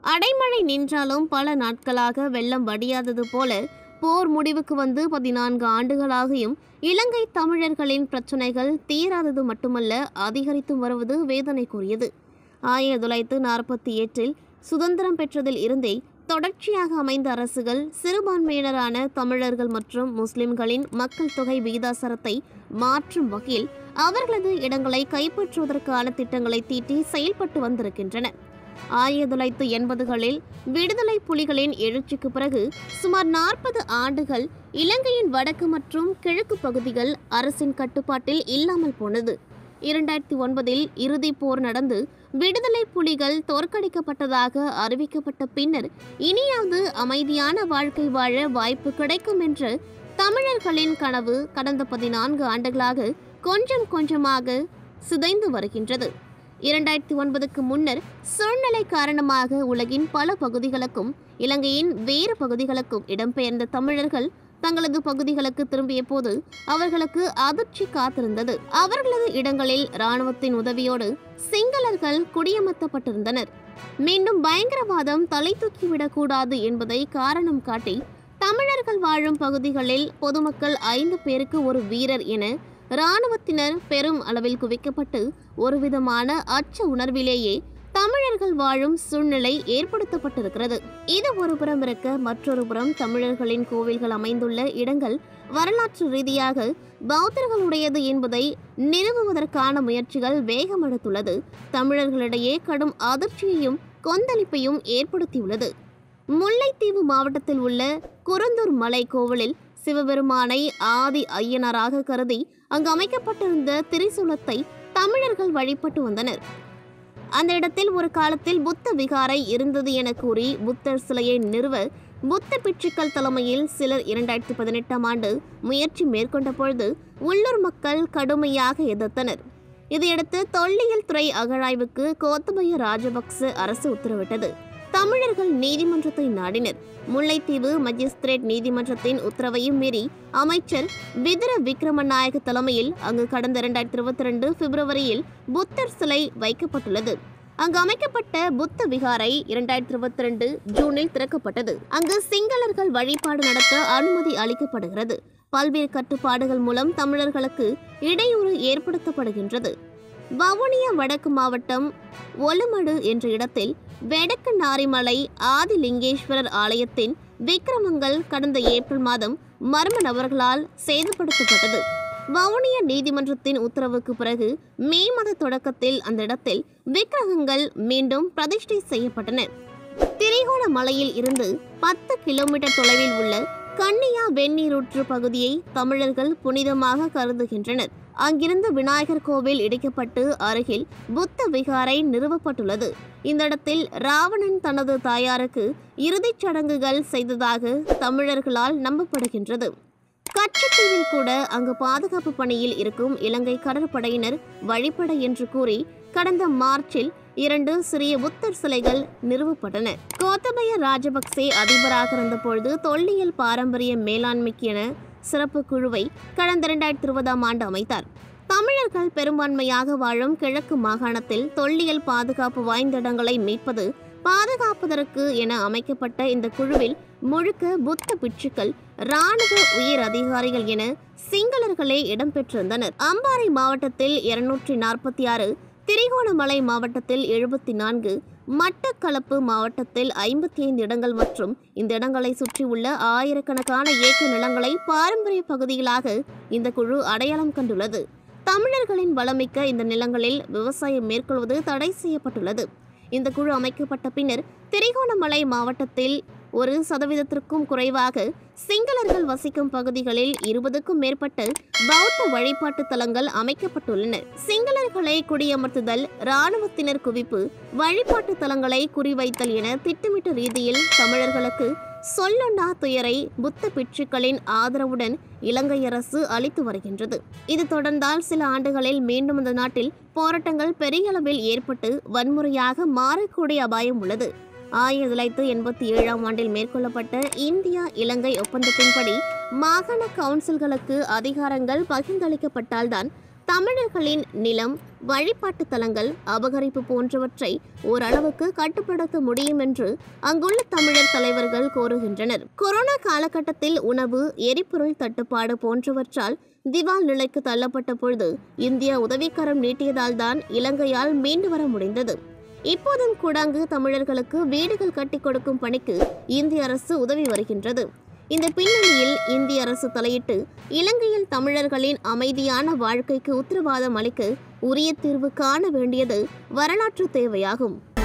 அடைமழை நின்றாலும் பல நாட்களாக வெள்ளம் வடியாதது போல போர் முடிவுக்கு வந்து பதினான்கு ஆண்டுகளாகியும் இலங்கை தமிழர்களின் பிரச்சனைகள் தீராதது மட்டுமல்ல அதிகரித்து வருவது வேதனைக்குரியது ஆயிரத்தி தொள்ளாயிரத்து நாற்பத்தி எட்டில் சுதந்திரம் பெற்றதில் இருந்தே தொடர்ச்சியாக அமைந்த அரசுகள் சிறுபான்மையினரான தமிழர்கள் மற்றும் முஸ்லிம்களின் மக்கள் தொகை விகிதாசாரத்தை மாற்றும் வகையில் அவர்களது இடங்களை கைப்பற்றுவதற்கான திட்டங்களை தீட்டி செயல்பட்டு வந்திருக்கின்றன ஆயிரத்தி தொள்ளாயிரத்து எண்பதுகளில் விடுதலை புலிகளின் எழுச்சிக்கு பிறகு சுமார் நாற்பது ஆண்டுகள் இலங்கையின் வடக்கு மற்றும் கிழக்கு பகுதிகள் அரசின் கட்டுப்பாட்டில் இல்லாமல் போனது இரண்டாயிரத்தி ஒன்பதில் இறுதிப் போர் நடந்து விடுதலை புலிகள் தோற்கடிக்கப்பட்டதாக அறிவிக்கப்பட்ட பின்னர் இனியாவது அமைதியான வாழ்க்கை வாழ வாய்ப்பு கிடைக்கும் என்று தமிழர்களின் கனவு கடந்த பதினான்கு ஆண்டுகளாக கொஞ்சம் கொஞ்சமாக சிதைந்து வருகின்றது இரண்டாயிரத்தி ஒன்பதுக்கு முன்னர் சூழ்நிலை காரணமாக உலகின் பல பகுதிகளுக்கும் இலங்கையின் வேறு பகுதிகளுக்கும் இடம்பெயர்ந்த தமிழர்கள் தங்களது பகுதிகளுக்கு திரும்பிய போது அவர்களுக்கு அதிர்ச்சி காத்திருந்தது அவர்களது இடங்களில் இராணுவத்தின் உதவியோடு சிங்களர்கள் குடியமர்த்தப்பட்டிருந்தனர் மீண்டும் பயங்கரவாதம் தலை தூக்கிவிடக் கூடாது என்பதை காரணம் காட்டி தமிழர்கள் வாழும் பகுதிகளில் பொதுமக்கள் ஐந்து பேருக்கு ஒரு வீரர் என இராணுவத்தினர் பெரும் அளவில் குவிக்கப்பட்டு ஒருவிதமான அச்ச உணர்விலேயே தமிழர்கள் வாழும் சூழ்நிலை ஏற்படுத்தப்பட்டிருக்கிறது இது ஒரு புறம் இருக்க மற்றொரு புறம் தமிழர்களின் கோவில்கள் அமைந்துள்ள இடங்கள் வரலாற்று ரீதியாக பௌத்தர்களுடையது என்பதை நிறுவுவதற்கான முயற்சிகள் வேகமெடுத்துள்ளது தமிழர்களிடையே கடும் அதிர்ச்சியையும் கொந்தளிப்பையும் ஏற்படுத்தியுள்ளது முல்லைத்தீவு மாவட்டத்தில் உள்ள குருந்தூர் மலை கோவிலில் சிவபெருமானை ஆதி ஐயனாராக கருதி அங்கு அமைக்கப்பட்டிருந்த திரிசூலத்தை தமிழர்கள் வழிபட்டு வந்தனர் அந்த இடத்தில் ஒரு காலத்தில் புத்த விகாரை இருந்தது என கூறி புத்தர் சிலையை நிறுவ புத்த பிட்சுக்கள் தலைமையில் சிலர் இரண்டாயிரத்தி பதினெட்டாம் ஆண்டு முயற்சி மேற்கொண்ட பொழுது உள்ளூர் மக்கள் கடுமையாக எதிர்த்தனர் இதையடுத்து தொல்லியல் துறை அகழாய்வுக்கு கோத்தபய ராஜபக்ச அரசு உத்தரவிட்டது தமிழர்கள் நீதிமன்றத்தை நாடினர் முல்லைத்தீவு மஜிஸ்திரேட் நீதிமன்றத்தின் உத்தரவையும் மீறி அமைச்சர் விதுர விக்ரமநாயக தலைமையில் அங்கு கடந்த இரண்டாயிரத்தி இருபத்தி ரெண்டு பிப்ரவரியில் புத்தர் சிலை வைக்கப்பட்டுள்ளது அங்கு அமைக்கப்பட்ட புத்த விகாரை இரண்டாயிரத்தி இருபத்தி ரெண்டு ஜூனில் திறக்கப்பட்டது அங்கு சிங்களர்கள் வழிபாடு நடத்த அனுமதி அளிக்கப்படுகிறது பல்வேறு கட்டுப்பாடுகள் மூலம் தமிழர்களுக்கு இடையூறு ஏற்படுத்தப்படுகின்றது வவுனியா வடக்கு மாவட்டம் ஒலுமடு என்ற இடத்தில் வெடக்கு நாரிமலை ஆதிலிங்கேஸ்வரர் ஆலயத்தின் விக்கிரமங்கள் கடந்த ஏப்ரல் மாதம் மர்ம நபர்களால் சேதப்படுத்தப்பட்டது வவுனியா நீதிமன்றத்தின் உத்தரவுக்கு பிறகு மே மாத தொடக்கத்தில் அந்த இடத்தில் விக்கிரகங்கள் மீண்டும் பிரதிஷ்டை செய்யப்பட்டன திரிகோணமலையில் இருந்து பத்து கிலோமீட்டர் தொலைவில் உள்ள கன்னியா வெந்நீரூற்று பகுதியை தமிழர்கள் புனிதமாக கருதுகின்றனர் அங்கிருந்து விநாயகர் கோவில் இடிக்கப்பட்டு அருகில் புத்த விகாரை நிறுவப்பட்டுள்ளது இந்த இடத்தில் ராவணன் தனது தாயாருக்கு இறுதிச் சடங்குகள் செய்ததாக தமிழர்களால் நம்பப்படுகின்றது கச்சத்தீவில் கூட அங்கு பாதுகாப்பு பணியில் இருக்கும் இலங்கை கடற்படையினர் வழிபட என்று கூறி கடந்த மார்ச்சில் இரண்டு சிறிய புத்தர் சிலைகள் நிறுவப்பட்டன கோத்தபய ராஜபக்சே அதிபராக இருந்தபொழுது தொல்லியல் பாரம்பரிய மேலாண்மைக்கு என சிறப்பு குழுவை கடந்த இரண்டாயிரத்தி இருபதாம் ஆண்டு அமைத்தார் தமிழர்கள் பெரும்பான்மையாக வாழும் கிழக்கு மாகாணத்தில் தொல்லியல் பாதுகாப்பு வாய்ந்த இடங்களை மீட்பது பாதுகாப்பதற்கு என அமைக்கப்பட்ட இந்த குழுவில் முழுக்க புத்த பிட்சுக்கள் இராணுவ உயர் அதிகாரிகள் என சிங்களர்களே இடம்பெற்றிருந்தனர் அம்பாறை மாவட்டத்தில் இருநூற்றி நாற்பத்தி ஆறு திரிகோணமலை மாவட்டத்தில் எழுபத்தி நான்கு மட்டக்களப்பு மாவட்டத்தில் ஐம்பத்தி ஐந்து இடங்கள் மற்றும் இந்த இடங்களை சுற்றியுள்ள ஆயிரக்கணக்கான ஏக்கர் நிலங்களை பாரம்பரிய பகுதிகளாக இந்த குழு அடையாளம் கண்டுள்ளது தமிழர்களின் வளமிக்க இந்த நிலங்களில் விவசாயம் மேற்கொள்வது தடை செய்யப்பட்டுள்ளது இந்த குழு அமைக்கப்பட்ட பின்னர் திரிகோணமலை மாவட்டத்தில் ஒரு சதவீதத்திற்கும் குறைவாக சிங்களர்கள் வசிக்கும் பகுதிகளில் இருபதுக்கும் மேற்பட்ட பௌத்த வழிபாட்டு தலங்கள் அமைக்கப்பட்டுள்ளன சிங்களர்களை குடியமர்த்துதல் இராணுவத்தினர் குவிப்பு வழிபாட்டு தலங்களை குறிவைத்தல் என திட்டமிட்ட ரீதியில் தமிழர்களுக்கு சொல்லொண்ணா துயரை புத்த பிட்சுக்களின் ஆதரவுடன் இலங்கை அரசு அளித்து வருகின்றது இது தொடர்ந்தால் சில ஆண்டுகளில் மீண்டும் இந்த நாட்டில் போராட்டங்கள் பெரிய அளவில் ஏற்பட்டு வன்முறையாக மாறக்கூடிய அபாயம் உள்ளது ஆயிரத்தி தொள்ளாயிரத்து எண்பத்தி ஏழாம் ஆண்டில் மேற்கொள்ளப்பட்ட இந்தியா இலங்கை ஒப்பந்தத்தின்படி மாகாண கவுன்சில்களுக்கு அதிகாரங்கள் பகிர்ந்தளிக்கப்பட்டால்தான் தமிழர்களின் நிலம் வழிபாட்டு தலங்கள் அபகரிப்பு போன்றவற்றை ஓரளவுக்கு கட்டுப்படுத்த முடியும் என்று அங்குள்ள தமிழர் தலைவர்கள் கோருகின்றனர் கொரோனா காலகட்டத்தில் உணவு எரிபொருள் தட்டுப்பாடு போன்றவற்றால் திவால் நிலைக்கு தள்ளப்பட்ட பொழுது இந்தியா உதவிக்கரம் நீட்டியதால் தான் இலங்கையால் மீண்டு வர முடிந்தது இப்போதும் கூட அங்கு தமிழர்களுக்கு வீடுகள் கட்டி கொடுக்கும் பணிக்கு இந்திய அரசு உதவி வருகின்றது இந்த பின்னணியில் இந்திய அரசு தலையிட்டு இலங்கையில் தமிழர்களின் அமைதியான வாழ்க்கைக்கு உத்தரவாதம் அளிக்க உரிய தீர்வு காண வேண்டியது வரலாற்று தேவையாகும்